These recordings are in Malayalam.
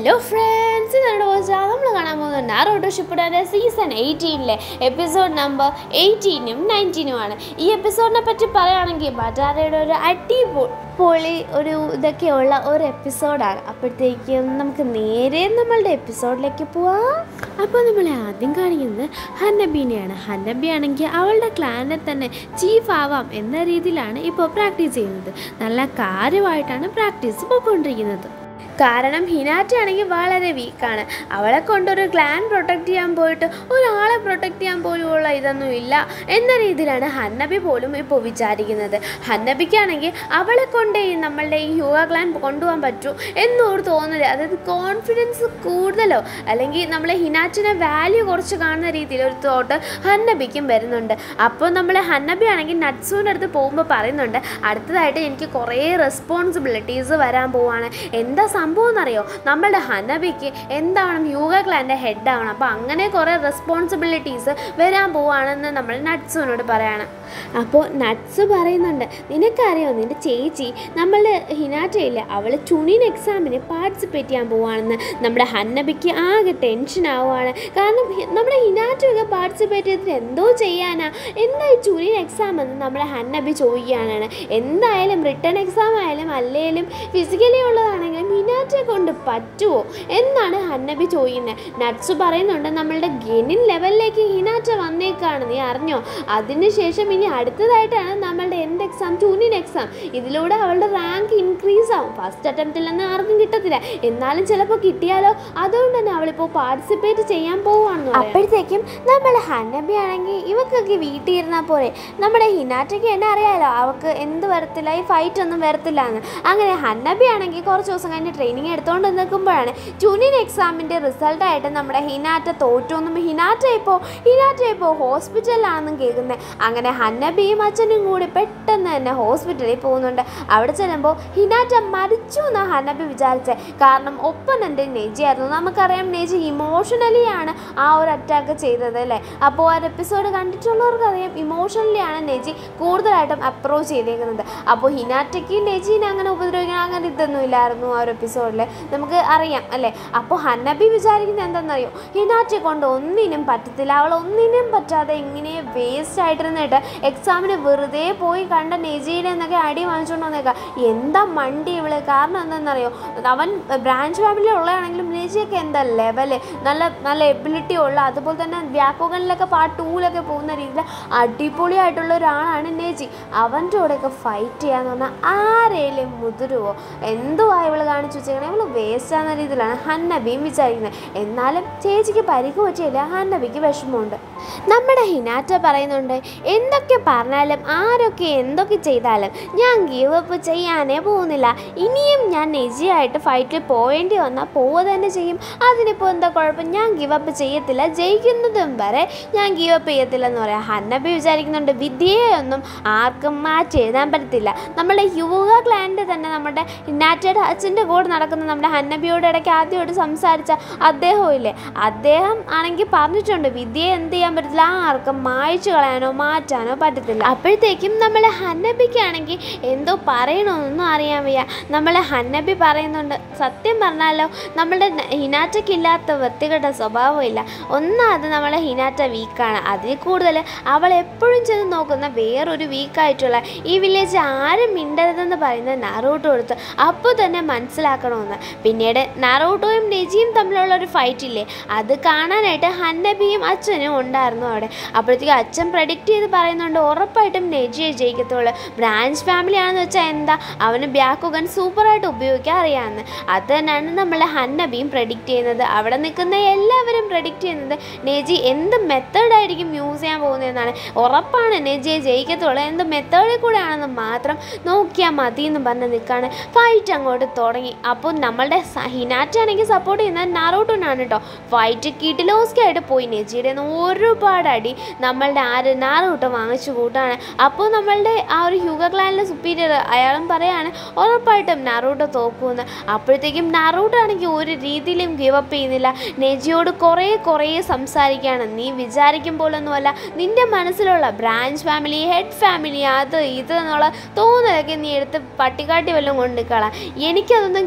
ഹലോ ഫ്രണ്ട്സ് ഇതാണ് വെച്ചാൽ നമ്മൾ കാണാൻ പോകുന്ന നാറോട്ടോ ഷിപ്പിടാൻ്റെ സീസൺ എയ്റ്റീനിലെ എപ്പിസോഡ് നമ്പർ എയ്റ്റീനും നയൻറ്റീനുമാണ് ഈ എപ്പിസോഡിനെ പറ്റി പറയുകയാണെങ്കിൽ ബജാരയുടെ ഒരു അടിപൊളി ഒരു ഇതൊക്കെയുള്ള ഒരു എപ്പിസോഡാണ് അപ്പോഴത്തേക്കും നമുക്ക് നേരെ നമ്മളുടെ എപ്പിസോഡിലേക്ക് പോവാം അപ്പോൾ നമ്മൾ ആദ്യം കാണിക്കുന്നത് ഹന്നബീനെയാണ് ഹന്നബി ആണെങ്കിൽ അവളുടെ ക്ലാനിനെ തന്നെ ചീഫ് ആവാം എന്ന രീതിയിലാണ് ഇപ്പോൾ പ്രാക്ടീസ് ചെയ്യുന്നത് നല്ല കാര്യമായിട്ടാണ് പ്രാക്ടീസ് പോയിക്കൊണ്ടിരിക്കുന്നത് കാരണം ഹിനാറ്റ ആണെങ്കിൽ വളരെ വീക്കാണ് അവളെ കൊണ്ടൊരു ക്ലാൻ പ്രൊട്ടക്റ്റ് ചെയ്യാൻ പോയിട്ട് ഒരാളെ പ്രൊട്ടക്റ്റ് ചെയ്യാൻ പോലുമുള്ള ഇതൊന്നും ഇല്ല എന്ന രീതിയിലാണ് ഹന്നബി പോലും ഇപ്പോൾ വിചാരിക്കുന്നത് ഹന്നബിക്കാണെങ്കിൽ അവളെ കൊണ്ട് ഈ നമ്മളുടെ ഈ യുവ ക്ലാൻ കൊണ്ടുപോകാൻ പറ്റൂ എന്നോട് തോന്നുന്നില്ല അതായത് കോൺഫിഡൻസ് കൂടുതലോ അല്ലെങ്കിൽ നമ്മളെ ഹിനാറ്റിനെ വാല്യൂ കുറച്ച് കാണുന്ന രീതിയിൽ ഒരു തോട്ട് ഹന്നബിക്കും വരുന്നുണ്ട് അപ്പോൾ നമ്മൾ ഹന്നബി ആണെങ്കിൽ നട്സൂൻ്റെ അടുത്ത് പോകുമ്പോൾ പറയുന്നുണ്ട് അടുത്തതായിട്ട് എനിക്ക് കുറേ റെസ്പോൺസിബിലിറ്റീസ് വരാൻ പോവാണ് എന്താ സംഭവം എന്നറിയോ നമ്മളുടെ ഹനബിക്ക് എന്താവണം യൂഗ ക്ലാൻ്റെ ഹെഡ് ആവണം അപ്പോൾ അങ്ങനെ കുറേ റെസ്പോൺസിബിലിറ്റീസ് വരാൻ പോവാണെന്ന് നമ്മൾ നട്സുവിനോട് പറയണം അപ്പോൾ നട്സ് പറയുന്നുണ്ട് നിനക്കറിയോ നിൻ്റെ ചേച്ചി നമ്മൾ ഹിനാറ്റയില്ല അവൾ ചുണിൻ എക്സാമിന് പാർട്ടിസിപ്പേറ്റ് ചെയ്യാൻ പോവാണെന്ന് നമ്മുടെ ഹന്നബിക്ക് ആകെ ടെൻഷൻ ആവുകയാണ് കാരണം ഹി- നമ്മുടെ ഹിനാറ്റയൊക്കെ പാർട്ടിസിപ്പേറ്റ് ചെയ്തിട്ട് എന്തോ ചെയ്യാനാ എന്താ ഈ ചുണിൻ എക്സാം എന്ന് നമ്മുടെ ഹന്നബി ചോദിക്കുകയാണ് എന്തായാലും റിട്ടേൺ എക്സാം ആയാലും അല്ലെങ്കിലും ഫിസിക്കലി ഉള്ളതാണെങ്കിലും ഹിനാറ്റയെ കൊണ്ട് പറ്റുമോ എന്നാണ് ഹന്നബി ചോദിക്കുന്നത് നട്സ് പറയുന്നുണ്ട് നമ്മളുടെ ഗെനിൻ ലെവലിലേക്ക് ഹിനാറ്റ വന്നേക്കാണ് നീ അറിഞ്ഞോ അതിനുശേഷം ഇനി അടുത്തതായിട്ടാണ് നമ്മളുടെ എന്ത് എക്സാം ട്യൂണിൻ എക്സാം ഇതിലൂടെ അവളുടെ റാങ്ക് ഇൻക്രീസ് ആവും ഫസ്റ്റ് അറ്റംപ്റ്റിലൊന്നും ആർക്കും കിട്ടത്തില്ല എന്നാലും ചിലപ്പോൾ കിട്ടിയാലോ അതുകൊണ്ട് തന്നെ അവളിപ്പോൾ പാർട്ടിസിപ്പേറ്റ് ചെയ്യാൻ പോവുകയാണെന്ന് അപ്പോഴത്തേക്കും നമ്മൾ ഹന്നബി ആണെങ്കിൽ ഇവക്കൊക്കെ വീട്ടിൽ ഇരുന്നാൽ പോരെ നമ്മുടെ ഹിനാറ്റയ്ക്ക് എന്നെ അറിയാലോ അവൾക്ക് എന്ത് വരത്തില്ല ഈ ഫൈറ്റ് ഒന്നും വരത്തില്ല എന്ന് അങ്ങനെ ഹന്നബി ആണെങ്കിൽ കുറച്ച് ദിവസം കഴിഞ്ഞ് ട്രെയിനിങ് എടുത്തുകൊണ്ട് നിൽക്കുമ്പോഴാണ് ജൂനിയർ എക്സാമിൻ്റെ റിസൾട്ടായിട്ട് നമ്മുടെ ഹിനാറ്റ തോറ്റു എന്നും ഹിനാറ്റ ഇപ്പോൾ ഹിനാറ്റ ഇപ്പോൾ ഹോസ്പിറ്റലിലാണെന്നും കേൾക്കുന്നത് അങ്ങനെ ഹന്നബിയും അച്ഛനും കൂടി പെട്ടെന്ന് തന്നെ ഹോസ്പിറ്റലിൽ പോകുന്നുണ്ട് അവിടെ ചെല്ലുമ്പോൾ ഹിനാറ്റ മരിച്ചു എന്നാണ് ഹന്നബി വിചാരിച്ചത് കാരണം ഒപ്പനൻ്റെ നെജിയായിരുന്നു നമുക്കറിയാം നെജി ഇമോഷണലി ആണ് ആ ഒരു അറ്റാക്ക് ചെയ്തത് അല്ലേ അപ്പോൾ ആ എപ്പിസോഡ് കണ്ടിട്ടുള്ളവർക്കറിയാം ഇമോഷണലി ആണ് നെജി കൂടുതലായിട്ടും അപ്രോച്ച് ചെയ്തേക്കുന്നത് അപ്പോൾ ഹിനാറ്റയ്ക്ക് നെജീനെ അങ്ങനെ ഉപദ്രവിക്കണം അങ്ങനെ ഇതൊന്നും ഇല്ലായിരുന്നു ആ ഒരു എപ്പിസോഡിൽ നമുക്ക് അറിയാം അല്ലേ അപ്പോൾ ഹന്നബി വിചാരിക്കുന്നത് എന്താണെന്നറിയോ ഹിനാറ്റയെ കൊണ്ട് ഒന്നിനും പറ്റത്തില്ല അവൾ ഒന്നിനും പറ്റാതെ ഇങ്ങനെ വേസ്റ്റ് ആയിട്ടിരുന്നിട്ട് എക്സാമിന് വെറുതെ പോയി കണ്ട നെജീനെ എന്നൊക്കെ അടി വാങ്ങിച്ചുകൊണ്ട് വന്നേക്കാം എന്താ മണ്ടി ഇവള് കാരണം എന്താണെന്നറിയോ അവൻ ബ്രാഞ്ച് ഫാമിലി ഉള്ളതാണെങ്കിലും നെജിയൊക്കെ എന്താ ലെവല് നല്ല നല്ല എബിലിറ്റി ഉള്ള അതുപോലെ തന്നെ വ്യാക്കോഗനിലൊക്കെ പാർട്ട് ടൂലൊക്കെ പോകുന്ന രീതിയിൽ അടിപൊളിയായിട്ടുള്ള ഒരാളാണ് നെജി അവൻ്റെ കൂടെയൊക്കെ ഫൈറ്റ് ചെയ്യാന്ന് പറഞ്ഞാൽ ആരേലും മുതിരുവോ എന്തുവാ ഇവള് കാണിച്ചു വെച്ചേക്കണേ ഇവള് വേസ്റ്റ് ആകുന്ന രീതിയിലാണ് ഹന്നബിയും വിചാരിക്കുന്നത് എന്നാലും ചേച്ചിക്ക് പരിക്ക് പറ്റിയില്ല ഹന്നബിക്ക് വിഷമമുണ്ട് നമ്മുടെ ഹിനാറ്റ പറയുന്നുണ്ട് എന്തൊക്കെ പറഞ്ഞാലും ആരൊക്കെ എന്തൊക്കെ ചെയ്താലും ഞാൻ ഗീവ് അപ്പ് ചെയ്യാനേ പോകുന്നില്ല ഇനിയും ഞാൻ നെജിയായിട്ട് ഫൈറ്റിൽ പോവേണ്ടി വന്നാൽ പോവുക തന്നെ ചെയ്യും അതിനിപ്പോൾ എന്താ കുഴപ്പം ഞാൻ ഗിവ് അപ്പ് ചെയ്യത്തില്ല ജയിക്കുന്നതും വരെ ഞാൻ ഗീവ് അപ്പ് ചെയ്യത്തില്ലെന്ന് പറയാം ഹന്നബി വിചാരിക്കുന്നുണ്ട് വിദ്യയൊന്നും ആർക്കും മാറ്റി എഴുതാൻ പറ്റത്തില്ല നമ്മുടെ യുവ ക്ലാൻ്റെ തന്നെ നമ്മുടെ നാറ്റയുടെ അച്ഛൻ്റെ കൂടെ നടക്കുന്ന നമ്മുടെ ഹന്നബിയോട് ഇടയ്ക്ക് ആദ്യമായിട്ട് സംസാരിച്ച അദ്ദേഹവും ഇല്ലേ അദ്ദേഹം ആണെങ്കിൽ പറഞ്ഞിട്ടുണ്ട് വിദ്യയെ എന്ത് ചെയ്യാൻ പറ്റത്തില്ല ആർക്കും മായ്ച്ചു കളയാനോ മാറ്റാനോ പറ്റത്തില്ല അപ്പോഴത്തേക്കും നമ്മളെ ഹന്നബിക്കാണെങ്കിൽ എന്തോ പറയണമെന്നൊന്നും അറിയാൻ വയ്യ നമ്മളെ ഹന്നബി പറയുന്നുണ്ട് സത്യം പറഞ്ഞാലോ നമ്മളുടെ ഹിനാറ്റയ്ക്കില്ലാത്ത വൃത്തികെട്ട സ്വഭാവമില്ല ഒന്നാമത് നമ്മളെ ഹിനാറ്റ വീക്കാണ് അതിൽ കൂടുതൽ അവൾ എപ്പോഴും ചെന്ന് നോക്കുന്ന വേറൊരു വീക്കായിട്ടുള്ള ഈ വില്ലേജ് ആരും മിണ്ടരുതെന്ന് പറയുന്ന നറൂട്ടോ എടുത്ത് അപ്പോൾ തന്നെ മനസ്സിലാക്കണമെന്ന് പിന്നീട് നറൂട്ടോയും നെജിയും തമ്മിലുള്ള ഒരു ഫൈറ്റ് ഇല്ലേ അത് കാണാനായിട്ട് ഹന്നബിയും അച്ഛനും ഉണ്ടായിരുന്നു അവിടെ അപ്പോഴത്തേക്കും അച്ഛൻ പ്രഡിക്റ്റ് ചെയ്ത് പറയുന്നുണ്ട് ഉറപ്പായിട്ടും നെജിയെ ജയിക്കത്തുള്ളൂ ബ്രാഞ്ച് ഫാമിലി ആണെന്ന് വെച്ചാൽ എന്താ അവന് ബ്യാക്കുഗൻ സൂപ്പറായിട്ട് ഉപയോഗിക്കാൻ അറിയാമെന്ന് അത് തന്നെയാണ് നമ്മളെ ഹന്നബിയും പ്രഡിക്റ്റ് ചെയ്യുന്നത് അവിടെ നിൽക്കുന്ന എല്ലാവരും പ്രഡിക്റ്റ് ചെയ്യുന്നത് നെജി എന്ത് മെത്തേഡായിരിക്കും യൂസ് ചെയ്യാൻ പോകുന്നതെന്നാണ് ഉറപ്പാണ് നെജിയെ ജയിക്കത്തുള്ളൂ എന്ത് മെത്തേഡിൽ കൂടെ ആണെന്ന് മാത്രം നോക്കിയാൽ മതി എന്ന് പറഞ്ഞ് നിൽക്കുകയാണ് ഫൈറ്റ് അങ്ങോട്ട് തുടങ്ങി അപ്പോൾ നമ്മളുടെ സ- ഹിനാറ്റ ആണെങ്കിൽ സപ്പോർട്ട് ചെയ്യുന്നത് നാറോട്ടോനാണ് കേട്ടോ ഫൈറ്റ് കിട്ടിലോസ്കായിട്ട് പോയി നെജിയുടെ കയ്യിൽ നിന്ന് ഒരുപാട് അടി നമ്മളുടെ ആര് നാറോട്ടോ വാങ്ങിച്ചു കൂട്ടാണ് അപ്പോൾ നമ്മളുടെ ആ ഒരു ഹ്യൂഗ ക്ലാനിലെ സുപ്പീരിയർ അയാളും പറയാണ് ഉറപ്പായിട്ടും നാറൂട്ടോ തോക്കുമെന്ന് അപ്പോഴത്തേക്കും നാറൂട്ടോ ആണെങ്കിൽ ഒരു രീതിയിലും ഗിവ് അപ്പ് ചെയ്യുന്നില്ല നെജിയോട് കുറേ കുറേ സംസാരിക്കുകയാണ് നീ വിചാരിക്കും പോലൊന്നുമല്ല നിന്റെ മനസ്സിലുള്ള ബ്രാഞ്ച് ഫാമിലി ഹെഡ് ഫാമിലി അത് ഇത് എന്നുള്ള തോന്നലൊക്കെ നീ എടുത്ത് പട്ടിക്കാട്ടി വല്ലതും കൊണ്ട് കളാം എനിക്കതൊന്നും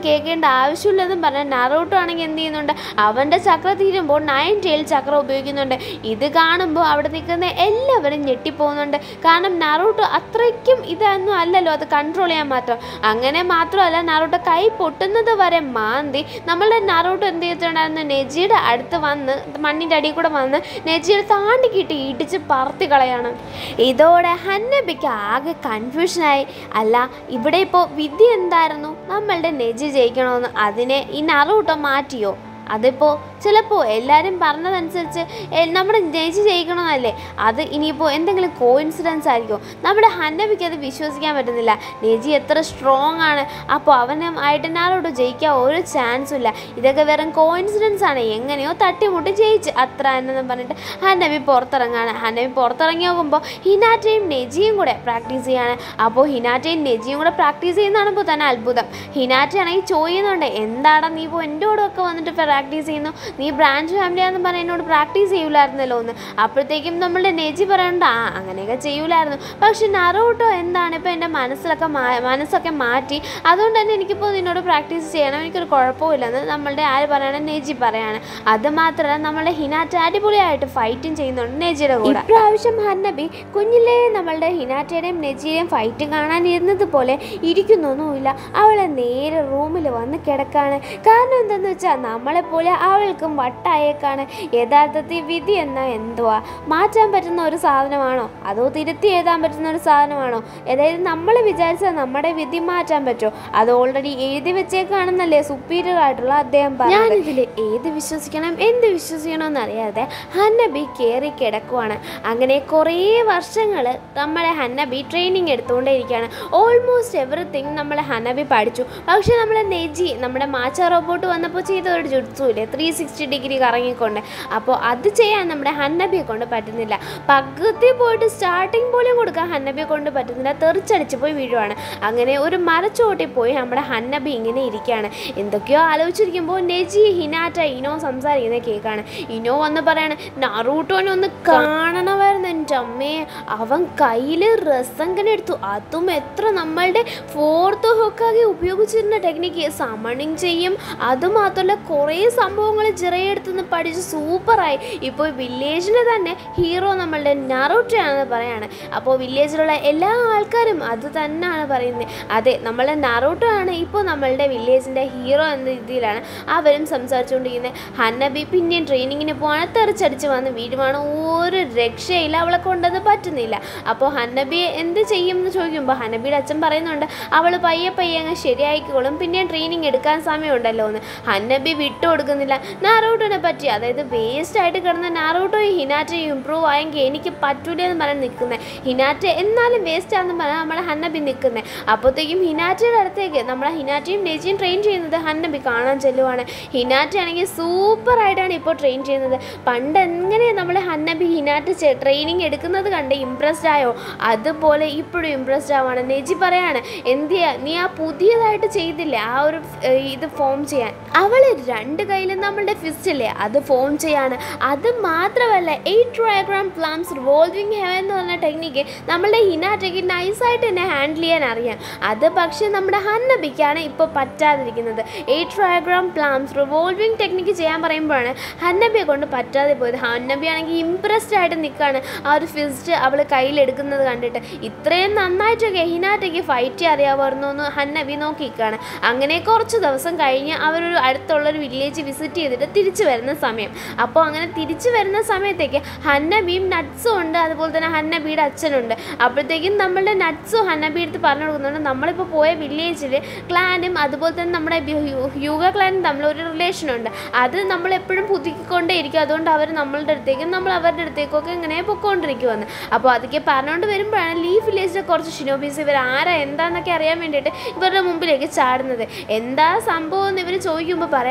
കേൾക്കേണ്ട ആവശ്യമില്ലെന്നും പറഞ്ഞ നറൂട്ടോ ആണെങ്കിൽ എന്ത് ചെയ്യുന്നുണ്ട് അവൻ്റെ ചക്ര തീരുമ്പോൾ നയൻ ടെയിൽ ചക്ര ഉപയോഗിക്കുന്നുണ്ട് ഇത് കാണുമ്പോൾ അവിടെ നിൽക്കുന്ന എല്ലാവരും ഞെട്ടിപ്പോകുന്നുണ്ട് കാരണം നറൂട്ടോ അത്രയ്ക്കും ഇതൊന്നും അല്ലല്ലോ അത് കൺട്രോൾ ചെയ്യാൻ മാത്രം അങ്ങനെ മാത്രമല്ല നറൂട്ടോ കൈ പൊട്ടുന്നത് വരെ മാന്തി നമ്മളുടെ നറൂട്ടോ എന്ത് ചെയ്തിട്ടുണ്ടായിരുന്നു നെജിയുടെ അടുത്ത് വന്ന് മണ്ണിൻ്റെ അടിയിൽ കൂടെ വന്ന് നെജിയുടെ താണ്ടി കിട്ടി ഇടിച്ച് പറത്തി കളയാണ് ഇതോടെ ഹന്നബിക്ക് ആകെ കൺഫ്യൂഷനായി അല്ല ഇവിടെ ഇപ്പോൾ വിധി എന്തായിരുന്നു നമ്മളുടെ നെജി ജയിക്കണമെന്ന് അതിനെ ഈ നറൂട്ടോ മാറ്റിയോ അതിപ്പോൾ ചിലപ്പോൾ എല്ലാവരും പറഞ്ഞതനുസരിച്ച് എ- നമ്മുടെ നെജി ജയിക്കണമെന്നല്ലേ അത് ഇനിയിപ്പോൾ എന്തെങ്കിലും കോയിൻസിഡൻസ് ആയിരിക്കും നമ്മുടെ ഹന്നബിക്ക് അത് വിശ്വസിക്കാൻ പറ്റുന്നില്ല നെജി എത്ര സ്ട്രോങ് ആണ് അപ്പോൾ അവനും ആയിട്ട് നാളോട് ജയിക്കാൻ ഒരു ചാൻസും ഇല്ല ഇതൊക്കെ വെറും കോയിൻസിഡൻസ് ആണ് എങ്ങനെയോ തട്ടിമുട്ടി ജയിച്ച് അത്ര എന്നു പറഞ്ഞിട്ട് ഹന്നബി പുറത്തിറങ്ങാണ് ഹന്നബി പുറത്തിറങ്ങി നോക്കുമ്പോൾ ഹിനാറ്റയും നെജിയും കൂടെ പ്രാക്ടീസ് ചെയ്യാണ് അപ്പോൾ ഹിനാറ്റയും നെജിയും കൂടെ പ്രാക്ടീസ് ചെയ്യുന്നതാണിപ്പോൾ തന്നെ അത്ഭുതം ഹിനാറ്റയാണെങ്കിൽ ചോദിക്കുന്നുണ്ട് എന്താടാ നീ ഇപ്പോൾ എൻ്റെ കൂടെ ഒക്കെ വന്നിട്ട് പ്രാക്ടീസ് ചെയ്യുന്നു നീ ബ്രാഞ്ച് ഫാമിലിയാണെന്ന് പറഞ്ഞ് എന്നോട് പ്രാക്ടീസ് ചെയ്യൂലായിരുന്നല്ലോ എന്ന് അപ്പോഴത്തേക്കും നമ്മളുടെ നെജി പറയുന്നുണ്ട് ആ അങ്ങനെയൊക്കെ ചെയ്യൂലായിരുന്നു പക്ഷെ നറൂട്ടോ എന്താണ് ഇപ്പോൾ എൻ്റെ മനസ്സിലൊക്കെ മാ മനസ്സൊക്കെ മാറ്റി അതുകൊണ്ട് തന്നെ എനിക്കിപ്പോൾ നിന്നോട് പ്രാക്ടീസ് ചെയ്യണം എനിക്കൊരു കുഴപ്പമില്ലെന്ന് നമ്മളുടെ ആര് പറയണം നെജി പറയാണ് അത് മാത്രമല്ല നമ്മളുടെ ഹിനാറ്റ അടിപൊളിയായിട്ട് ഫൈറ്റും ചെയ്യുന്നുണ്ട് നെജിയുടെ കൂടെ ഇപ്രാവശ്യം ഹന്നബി കുഞ്ഞിലേ നമ്മളുടെ ഹിനാറ്റയുടെയും നെജിയുടെയും ഫൈറ്റ് കാണാനിരുന്നത് പോലെ ഇരിക്കുന്നൊന്നുമില്ല അവളെ നേരെ റൂമിൽ വന്ന് കിടക്കാണ് കാരണം എന്തെന്ന് വെച്ചാൽ നമ്മളെപ്പോലെ അവൾക്കും വട്ടായേക്കാണ് യഥാർത്ഥത്തിൽ വിധി എന്നാ എന്തുവാ മാറ്റാൻ പറ്റുന്ന ഒരു സാധനമാണോ അതോ തിരുത്തി എഴുതാൻ പറ്റുന്ന ഒരു സാധനമാണോ അതായത് നമ്മൾ വിചാരിച്ചാൽ നമ്മുടെ വിധി മാറ്റാൻ പറ്റുമോ അത് ഓൾറെഡി എഴുതി വെച്ചേക്കാണെന്നല്ലേ സുപ്പീരിയർ ആയിട്ടുള്ള അദ്ദേഹം പറഞ്ഞു ഞാനിതിൽ ഏത് വിശ്വസിക്കണം എന്ത് വിശ്വസിക്കണം എന്നറിയാതെ ഹന്നബി കയറി കിടക്കുവാണ് അങ്ങനെ കുറേ വർഷങ്ങൾ നമ്മളെ ഹന്നബി ട്രെയിനിങ് എടുത്തുകൊണ്ടേയിരിക്കുകയാണ് ഓൾമോസ്റ്റ് എവറിത്തിങ് നമ്മളെ ഹന്നബി പഠിച്ചു പക്ഷെ നമ്മളെ നെജി നമ്മുടെ മാച്ച റോബോട്ട് വന്നപ്പോൾ ചെയ്ത ഒരു ജുഡ്സുമില്ലേ ത്രീ സിക്സ്റ്റി ഡിഗ്രി കറങ്ങിക്കൊണ്ട് അപ്പോൾ അത് ചെയ്യാൻ നമ്മുടെ ഹന്നബിയെ കൊണ്ട് പറ്റുന്നില്ല പകുതി പോയിട്ട് സ്റ്റാർട്ടിങ് പോലും കൊടുക്കാൻ ഹന്നബിയെ കൊണ്ട് പറ്റുന്നില്ല തെറിച്ചടിച്ച് പോയി വീഴുവാണ് അങ്ങനെ ഒരു മരച്ചോട്ടിൽ പോയി നമ്മുടെ ഹന്നബി ഇങ്ങനെ ഇരിക്കുകയാണ് എന്തൊക്കെയോ ആലോചിച്ചിരിക്കുമ്പോൾ നെജി ഹിനാറ്റ ഇനോ സംസാരിക്കുന്ന കേൾക്കാണ് ഇനോ വന്ന് പറയാണ് നറൂട്ടോനെ ഒന്ന് കാണണമായിരുന്നു എൻ്റെ അമ്മേ അവൻ കയ്യിൽ റസങ്കനെ എടുത്തു അതും എത്ര നമ്മളുടെ ഫോർത്ത് ഹൊക്കാകെ ഉപയോഗിച്ചിരുന്ന ടെക്നിക്ക് സമണിങ് ചെയ്യും അതുമാത്രമല്ല കുറേ സംഭവങ്ങൾ ജിറയെടുത്ത് നിന്ന് പഠിച്ച് സൂപ്പറായി ഇപ്പോൾ വില്ലേജിന് തന്നെ ഹീറോ നമ്മളുടെ നറൂട്ടയാണെന്ന് പറയാണ് അപ്പോൾ വില്ലേജിലുള്ള എല്ലാ ആൾക്കാരും അത് തന്നെയാണ് പറയുന്നത് അതെ നമ്മളുടെ നറൂട്ടോ ആണ് ഇപ്പോൾ നമ്മളുടെ വില്ലേജിൻ്റെ ഹീറോ എന്ന രീതിയിലാണ് അവരും സംസാരിച്ചുകൊണ്ടിരിക്കുന്നത് ഹന്നബി പിന്നെയും ട്രെയിനിങ്ങിന് പോവാണ് തെറിച്ചടിച്ച് വന്ന് വീടുമാണ് ഒരു രക്ഷയില്ല അവളെ കൊണ്ടത് പറ്റുന്നില്ല അപ്പോൾ ഹന്നബിയെ എന്ത് ചെയ്യും എന്ന് ചോദിക്കുമ്പോൾ ഹന്നബിയുടെ അച്ഛൻ പറയുന്നുണ്ട് അവൾ പയ്യെ പയ്യെ അങ്ങ് ശരിയായിക്കോളും പിന്നെയും ട്രെയിനിങ് എടുക്കാൻ സമയമുണ്ടല്ലോ എന്ന് ഹന്നബി വിട്ടു കൊടുക്കുന്നില്ല നാറൂട്ടോനെ പറ്റി അതായത് വേസ്റ്റ് ആയിട്ട് കിടന്ന നാറൂട്ടോ ഈ ഹിനാറ്റ ഇമ്പ്രൂവ് ആയെങ്കിൽ എനിക്ക് പറ്റൂല എന്ന് പറഞ്ഞ് നിൽക്കുന്നത് ഹിനാറ്റ എന്നാലും വേസ്റ്റ് ആണെന്ന് പറഞ്ഞാൽ നമ്മളെ ഹന്നബി നിൽക്കുന്നത് അപ്പോഴത്തേക്കും ഹിനാറ്റയുടെ അടുത്തേക്ക് നമ്മളെ ഹിനാറ്റയും നെജിയും ട്രെയിൻ ചെയ്യുന്നത് ഹന്നബി കാണാൻ ചെല്ലുവാണ് ഹിനാറ്റ ആണെങ്കിൽ സൂപ്പർ ആയിട്ടാണ് ഇപ്പോൾ ട്രെയിൻ ചെയ്യുന്നത് പണ്ട് എങ്ങനെ നമ്മളെ ഹന്നബി ഹിനാറ്റ ട്രെയിനിങ് എടുക്കുന്നത് കണ്ട് ഇമ്പ്രസ്ഡ് ആയോ അതുപോലെ ഇപ്പോഴും ഇമ്പ്രസ്ഡ് ആവാണ് നെജി പറയാണ് എന്ത് ചെയ്യാ നീ ആ പുതിയതായിട്ട് ചെയ്തില്ലേ ആ ഒരു ഏർ, ഇത് ഫോം ചെയ്യാൻ അവള് രണ്ട് കയ്യിലും നമ്മളുടെ ഫിസ്റ്റ് ഇല്ലേ അത് ഫോം ചെയ്യാണ് അത് മാത്രമല്ല eight trigram palms revolving heaven എന്ന് പറഞ്ഞ ടെക്നിക്ക് നമ്മളുടെ ഹിനാറ്റയ്ക്ക് നൈസായിട്ട് തന്നെ ഹാൻഡിൽ ചെയ്യാൻ അറിയാം അത് പക്ഷേ നമ്മുടെ ഹന്നബിക്കാണ് ഇപ്പോൾ പറ്റാതിരിക്കുന്നത് eight trigram palms revolving technique ചെയ്യാൻ പറയുമ്പോഴാണ് ഹന്നബിയെ കൊണ്ട് പറ്റാതെ പോയത് ഹന്നബി ആണെങ്കിൽ ഇംപ്രസ്ഡ് ആയിട്ട് നിൽക്കുകയാണ് ആ ഒരു ഫിസ്റ്റ് അവൾ കയ്യിലെടുക്കുന്നത് കണ്ടിട്ട് ഇത്രയും നന്നായിട്ടൊക്കെ ഹിനാറ്റയ്ക്ക് ഫൈറ്റ് അറിയാമായിരുന്നു എന്ന് ഹന്നബി നോക്കിയിരിക്കുകയാണ് അങ്ങനെ കുറച്ച് ദിവസം കഴിഞ്ഞ് അവരൊരു അടുത്തുള്ളൊരു വില്ലേജ് വിസിറ്റ് ചെയ്തിട്ട് തിരിച്ചു വരുന്ന സമയം അപ്പോൾ അങ്ങനെ തിരിച്ചു വരുന്ന സമയത്തേക്ക് ഹന്നബിയും നട്ട്സും ഉണ്ട് അതുപോലെ തന്നെ ഹന്നബിയുടെ അച്ഛനുണ്ട് അപ്പോഴത്തേക്കും നമ്മളുടെ നട്ട്സും ഹന്നബി എടുത്ത് പറഞ്ഞു കൊടുക്കുന്നുണ്ട് നമ്മളിപ്പോൾ പോയ വില്ലേജിൽ ക്ലാനും അതുപോലെ തന്നെ നമ്മുടെ യുഗ ക്ലാനും തമ്മിൽ ഒരു റിലേഷൻ ഉണ്ട് അത് നമ്മൾ എപ്പോഴും പുതുക്കിക്കൊണ്ടേ ഇരിക്കും അതുകൊണ്ട് അവർ നമ്മളുടെ അടുത്തേക്കും നമ്മൾ അവരുടെ അടുത്തേക്കൊക്കെ ഇങ്ങനെ പൊക്കോണ്ടിരിക്കുമെന്ന് അപ്പോൾ അതൊക്കെ പറഞ്ഞുകൊണ്ട് വരുമ്പോഴാണ് ലീഫ് വില്ലേജിലെ കുറച്ച് ഷിനോബീസ് ഇവർ ആരാ എന്താന്നൊക്കെ അറിയാൻ വേണ്ടിയിട്ട് ഇവരുടെ മുമ്പിലേക്ക് ചാടുന്നത് എന്താ സംഭവം എന്ന് ഇവർ ചോദിക്കുമ്പോൾ പറയാം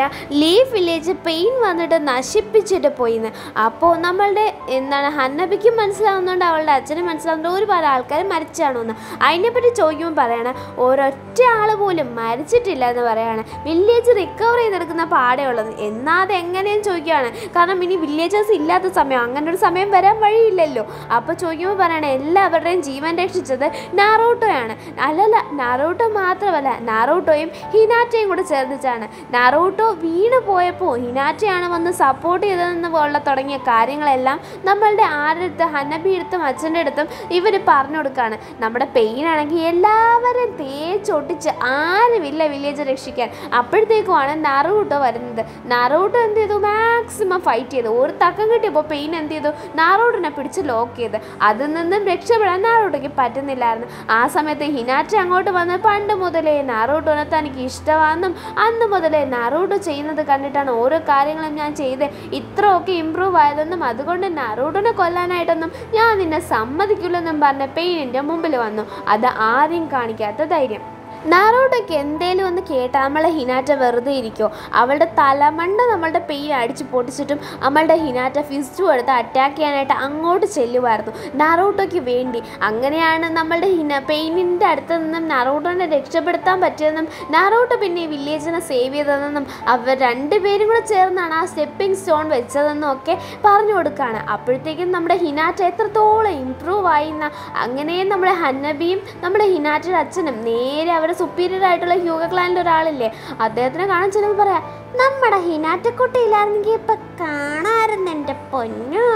ലീഫ് വില്ലേജ് പെയിൻ വന്നിട്ട് നശിപ്പിച്ചിട്ട് പോയിന്ന് അപ്പോൾ നമ്മളുടെ എന്താണ് ഹന്നബിക്കും മനസ്സിലാവുന്നുണ്ട് അവളുടെ അച്ഛനും മനസ്സിലാവുന്നുണ്ട് ഒരുപാട് ആൾക്കാർ മരിച്ചാണോന്ന് അതിനെപ്പറ്റി ചോദിക്കുമ്പോൾ പറയണ ഒരൊറ്റ ആൾ പോലും മരിച്ചിട്ടില്ല എന്ന് പറയാണ് വില്ലേജ് റിക്കവർ ചെയ്തെടുക്കുന്ന പാടേ ഉള്ളത് എന്നാൽ അത് എങ്ങനെയും ചോദിക്കുകയാണ് കാരണം ഇനി വില്ലേജേഴ്സ് ഇല്ലാത്ത സമയം അങ്ങനെ ഒരു സമയം വരാൻ വഴിയില്ലല്ലോ അപ്പോൾ ചോദിക്കുമ്പോൾ പറയണേ എല്ലാവരുടെയും ജീവൻ രക്ഷിച്ചത് നാറൂട്ടോയാണ് അല്ലല്ല നാറൂട്ടോ മാത്രമല്ല നാറൂട്ടോയും ഹിനാറ്റയും കൂടെ ചേർന്നിച്ചാണ് നാറൂട്ടോ വീണ് പോയപ്പോൾ ഹിനാറ്റയാണ് വന്ന് സപ്പോർട്ട് ചെയ്തതെന്ന് പോലുള്ള തുടങ്ങിയ കാര്യങ്ങളെല്ലാം നമ്മളുടെ ആരുടെ അടുത്ത് ഹന്നബി അടുത്തും അച്ഛൻ്റെ അടുത്തും ഇവർ പറഞ്ഞു കൊടുക്കുകയാണ് നമ്മുടെ പെയിൻ ആണെങ്കിൽ എല്ലാവരും തേച്ചൊട്ടിച്ച് ആരുമില്ല വില്ലേജ് രക്ഷിക്കാൻ അപ്പോഴത്തേക്കുമാണ് നാറൂട്ടോ വരുന്നത് നാറൂട്ടോ എന്ത് ചെയ്തു മാക്സിമം ഫൈറ്റ് ചെയ്തു ഒരു തക്കം കിട്ടിയപ്പോൾ പെയിൻ എന്ത് ചെയ്തു നാറൂട്ടിനെ പിടിച്ച് ലോക്ക് ചെയ്ത് അതിൽ നിന്നും രക്ഷപ്പെടാൻ നാറൂട്ടോയ്ക്ക് പറ്റുന്നില്ലായിരുന്നു ആ സമയത്ത് ഹിനാറ്റ അങ്ങോട്ട് വന്ന് പണ്ട് മുതലേ നാറൂട്ടോനെ തനിക്ക് ഇഷ്ടമാണെന്നും അന്ന് മുതലേ നാറൂട്ടോ ചെയ്യുന്നത് കണ്ടിട്ടാണ് ഓരോ കാര്യങ്ങളും ഞാൻ ചെയ്ത് ഇത്രയൊക്കെ ഇമ്പ്രൂവ് ആയതെന്നും അതുകൊണ്ട് നാറൂട്ടോനെ കൊല്ലാനായിട്ടൊന്നും ഞാൻ നിന്നെ സമ്മതിക്കില്ലെന്നും പറഞ്ഞ പെയിനിൻ്റെ മുമ്പിൽ വന്നു അത് ആദ്യം കാണിക്കാത്ത ധൈര്യം നാറോട്ടൊക്കെ എന്തേലും ഒന്ന് കേട്ടാൽ നമ്മളെ ഹിനാറ്റ വെറുതെ ഇരിക്കോ അവളുടെ തലമണ്ട നമ്മളുടെ പെയിൻ അടിച്ച് പൊട്ടിച്ചിട്ടും നമ്മളുടെ ഹിനാറ്റ ഫിസ്റ്റും എടുത്ത് അറ്റാക്ക് ചെയ്യാനായിട്ട് അങ്ങോട്ട് ചെല്ലുമായിരുന്നു നാറോട്ടോയ്ക്ക് വേണ്ടി അങ്ങനെയാണ് നമ്മളുടെ ഹിന പെയിനിൻ്റെ അടുത്ത് നിന്നും നാറോട്ടോനെ രക്ഷപ്പെടുത്താൻ പറ്റിയതെന്നും നാറോട്ടോ പിന്നെ ഈ വില്ലേജിനെ സേവ് ചെയ്തതെന്നും അവർ രണ്ടുപേരും കൂടെ ചേർന്നാണ് ആ സ്റ്റെപ്പിംഗ് സ്റ്റോൺ വെച്ചതെന്നും ഒക്കെ പറഞ്ഞു കൊടുക്കുകയാണ് അപ്പോഴത്തേക്കും നമ്മുടെ ഹിനാറ്റ എത്രത്തോളം ഇമ്പ്രൂവ് ആയി എന്ന അങ്ങനെ നമ്മുടെ ഹന്നബിയും നമ്മുടെ ഹിനാറ്റയുടെ അച്ഛനും നേരെ അവരുടെ സുപ്പീരിയർ ആയിട്ടുള്ള ഹ്യൂഗ ക്ലാനിലെ ഒരാളില്ലേ അദ്ദേഹത്തിനെ കാണാൻ ചെല്ലുമ്പോൾ പറയാം നമ്മുടെ ഹിനാറ്റക്കുട്ടിയിലാണെങ്കിൽ ഇപ്പൊ കാണാറുണ്ട് എൻ്റെ പൊന്നു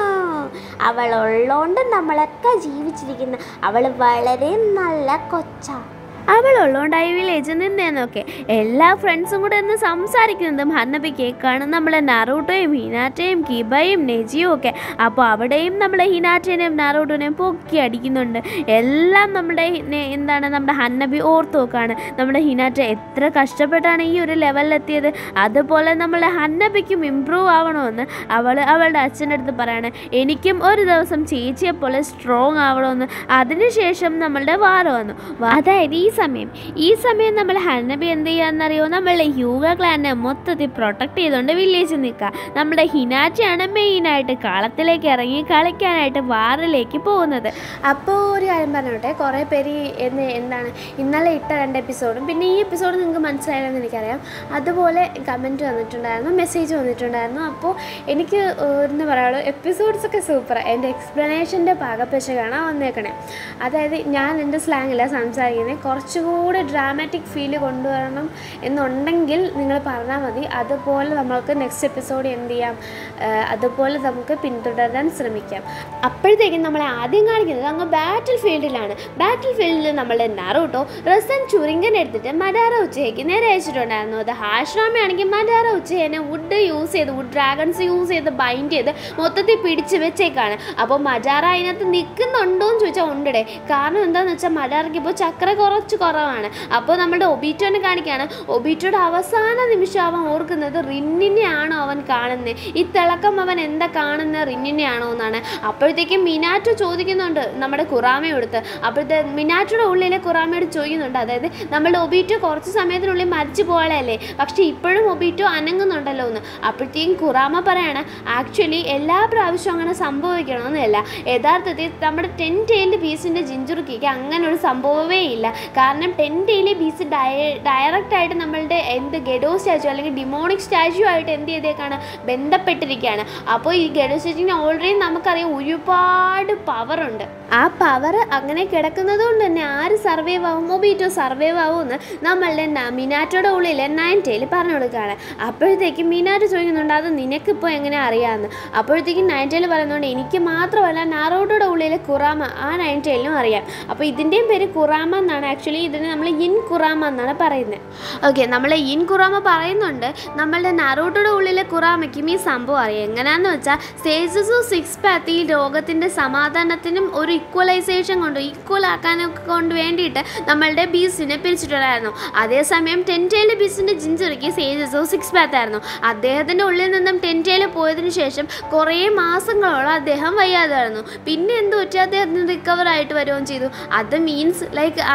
അവൾ ഉള്ളോണ്ട് നമ്മളൊക്കെ ജീവിച്ചിരിക്കുന്ന അവൾ വളരെ നല്ല കൊച്ചാ അവളുള്ളതുകൊണ്ടായി വില്ലേജ് നിന്നേന്നൊക്കെ എല്ലാ ഫ്രണ്ട്സും കൂടെ ഒന്ന് സംസാരിക്കുന്നതും ഹന്നബി കേൾക്കാണ് നമ്മളെ നറൂട്ടോയും ഹിനാറ്റയും കിബയും നെജിയും ഒക്കെ അപ്പോൾ അവിടെയും നമ്മളെ ഹിനാറ്റേനെയും നറൂട്ടോനെയും പൊക്കി അടിക്കുന്നുണ്ട് എല്ലാം നമ്മുടെ ഹി- നെ- എന്താണ് നമ്മുടെ ഹന്നബി ഓർത്ത് നോക്കാണ് നമ്മുടെ ഹിനാറ്റ എത്ര കഷ്ടപ്പെട്ടാണ് ഈ ഒരു ലെവലിലെത്തിയത് അതുപോലെ നമ്മളെ ഹന്നബിക്കും ഇമ്പ്രൂവ് ആവണമെന്ന് അവൾ അവളുടെ അച്ഛൻ്റെ അടുത്ത് പറയാണ് എനിക്കും ഒരു ദിവസം ചേച്ചിയെ പോലെ സ്ട്രോങ് ആവണമെന്ന് അതിനുശേഷം നമ്മളുടെ വാറ വന്നു വാ- അതായത് ഈ സമയം ഈ സമയം നമ്മൾ ഹന്നബി എന്ത് ചെയ്യാന്നറിയോ നമ്മളുടെ ഹ്യൂഗ ക്ലാനെ മൊത്തത്തിൽ പ്രൊട്ടക്ട് ചെയ്തുകൊണ്ട് വില്ലേജിൽ നിൽക്കുക നമ്മുടെ ഹിനാറ്റയാണ് മെയിനായിട്ട് കളത്തിലേക്ക് ഇറങ്ങി കളിക്കാനായിട്ട് വാറിലേക്ക് പോകുന്നത് അപ്പോൾ ഒരു കാര്യം പറഞ്ഞോട്ടെ കുറേ പേര് ഈ എന്ന് എന്താണ് ഇന്നലെ ഇട്ട രണ്ട് എപ്പിസോഡും പിന്നെ ഈ എപ്പിസോഡ് നിങ്ങൾക്ക് മനസ്സിലായെന്ന് എനിക്കറിയാം അതുപോലെ കമൻറ്റ് വന്നിട്ടുണ്ടായിരുന്നു മെസ്സേജ് വന്നിട്ടുണ്ടായിരുന്നു അപ്പോൾ എനിക്ക് ഏഹ്, എന്താ പറയുക എപ്പിസോഡ്സ് ഒക്കെ സൂപ്പർ എൻ്റെ എക്സ്പ്ലനേഷൻ്റെ പാകപ്പശകാണ് വന്നേക്കണേ അതായത് ഞാൻ എൻ്റെ സ്ലാങ്ങിലാണ് സംസാരിക്കുന്നത് കുറച്ചുകൂടി ഡ്രാമാറ്റിക് ഫീൽ കൊണ്ടുവരണം എന്നുണ്ടെങ്കിൽ നിങ്ങൾ പറഞ്ഞാൽ മതി അതുപോലെ നമ്മൾക്ക് നെക്സ്റ്റ് എപ്പിസോഡ് എന്ത് ചെയ്യാം ഏഹ്, അതുപോലെ നമുക്ക് പിന്തുടരാൻ ശ്രമിക്കാം അപ്പോഴത്തേക്കും നമ്മളെ ആദ്യം കാണിക്കുന്നത് അങ്ങ് ബാറ്റിൽ ഫീൽഡിലാണ് ബാറ്റിൽ ഫീൽഡിൽ നമ്മളുടെ നറൂട്ടോ റസൻ ചുരിങ്കൻ എടുത്തിട്ട് മഡാറ ഉച്ചയ്ക്ക് നേരെ അയച്ചിട്ടുണ്ടായിരുന്നു അത് ഹാഷ്റാമയാണെങ്കിൽ മഡാറ ഉച്ചയെ വുഡ് യൂസ് ചെയ്ത് വുഡ് ഡ്രാഗൺസ് യൂസ് ചെയ്ത് ബൈൻഡ് ചെയ്ത് മൊത്തത്തിൽ പിടിച്ച് വെച്ചേക്കാണ് അപ്പോൾ മജാറ അതിനകത്ത് നിൽക്കുന്നുണ്ടോ എന്ന് ചോദിച്ചാൽ ഉണ്ടേ കാരണം എന്താണെന്ന് വെച്ചാൽ മജാറയ്ക്ക് ഇപ്പോൾ ചക്ര കുറച്ച് കുറവാണ് അപ്പോൾ നമ്മുടെ ഒബീറ്റോനെ കാണിക്കുകയാണ് ഒബീറ്റോയുടെ അവസാന നിമിഷം അവൻ ഓർക്കുന്നത് റിന്നിനെയാണോ അവൻ കാണുന്നത് ഈ തിളക്കം അവൻ എന്താ കാണുന്നത് റിന്നിനെയാണോ എന്നാണ് അപ്പോഴത്തേക്കും മിനാറ്റോ ചോദിക്കുന്നുണ്ട് നമ്മുടെ കുറാമ എടുത്ത് അപ്പോഴത്തെ മിനാറ്റോയുടെ ഉള്ളിലെ കുറാമയോട് ചോദിക്കുന്നുണ്ട് അതായത് നമ്മുടെ ഒബീറ്റോ കുറച്ച് സമയത്തിനുള്ളിൽ മരിച്ചു പോകാനല്ലേ പക്ഷേ ഇപ്പോഴും ഒബീറ്റോ അനങ്ങുന്നുണ്ടല്ലോ എന്ന് അപ്പോഴത്തേക്കും കുറാമ പറയാണ് ആക്ച്വലി എല്ലാ പ്രാവശ്യവും അങ്ങനെ സംഭവിക്കണമെന്നല്ല യഥാർത്ഥത്തിൽ നമ്മുടെ ടെൻ ടെയിൽഡ് ബീസിൻ്റെ ജിഞ്ചുറുക്കിക്ക് അങ്ങനെ ഒരു സംഭവമേ ഇല്ല കാരണം ടെൻ ടെയിലെ ബീസ് ഡയ ഡയറക്റ്റ് ആയിട്ട് നമ്മളുടെ എന്ത് ഗഡോ സ്റ്റാച്ചു അല്ലെങ്കിൽ ഡിമോണിക് സ്റ്റാച്ചു ആയിട്ട് എന്ത് ചെയ്തേക്കാണ് ബന്ധപ്പെട്ടിരിക്കുകയാണ് അപ്പോൾ ഈ ഗഡോ സ്റ്റാച്ചുവിന് ഓൾറെഡി നമുക്കറിയാം ഒരുപാട് പവറുണ്ട് ആ പവർ അങ്ങനെ കിടക്കുന്നത് കൊണ്ട് തന്നെ ആര് സർവൈവ് ആവും മൊബീറ്റോ സർവൈവ് ആവുമെന്ന് നമ്മളുടെ ന- മിനാറ്റോയുടെ ഉള്ളിലെ നയൻ ടേൽ പറഞ്ഞു കൊടുക്കുകയാണ് അപ്പോഴത്തേക്കും മിനാറ്റോ ചോദിക്കുന്നുണ്ട് അത് നിനക്കിപ്പോൾ എങ്ങനെ അറിയാമെന്ന് അപ്പോഴത്തേക്കും നയൻ ടേൽ പറയുന്നുണ്ട് എനിക്ക് മാത്രമല്ല നാറോട്ടോയുടെ ഉള്ളിലെ കുറാമ ആ നയൻ ടേലിനും അറിയാം അപ്പോൾ ഇതിൻ്റെയും പേര് കുറാമ എന്നാണ് ആക്ച്വലി ഇതിന് നമ്മൾ ഇൻ കുറാമ എന്നാണ് പറയുന്നത് ഓക്കെ നമ്മൾ ഇൻ കുറാമ പറയുന്നുണ്ട് നമ്മളുടെ നറൂട്ടോയുടെ ഉള്ളിലെ കുറാമയ്ക്കും ഈ സംഭവം അറിയാം എങ്ങനെയാന്ന് വെച്ചാൽ സേജസു സിക്സ് പാത്ത് ഈ ലോകത്തിൻ്റെ സമാധാനത്തിനും ഒരു ഇക്വലൈസേഷൻ കൊണ്ട് ഈക്വൽ ആക്കാനൊക്കെ കൊണ്ട് വേണ്ടിയിട്ട് നമ്മളുടെ ബീസിനെ പിരിച്ചിട്ടുണ്ടായിരുന്നു അതേസമയം ടെൻറ്റേലെ ബീസിൻ്റെ ജിഞ്ചറിക്ക് സേജസോ സിക്സ് പാത്ത് ആയിരുന്നു അദ്ദേഹത്തിൻ്റെ ഉള്ളിൽ നിന്നും ടെൻറ്റേല് പോയതിനു ശേഷം കുറേ മാസങ്ങളോളം അദ്ദേഹം വയ്യാതായിരുന്നു പിന്നെ എന്ത് പറ്റി അദ്ദേഹത്തിന് റിക്കവർ ആയിട്ട് വരുകയും ചെയ്തു അത് മീൻസ് ലൈക്ക് അതാണ്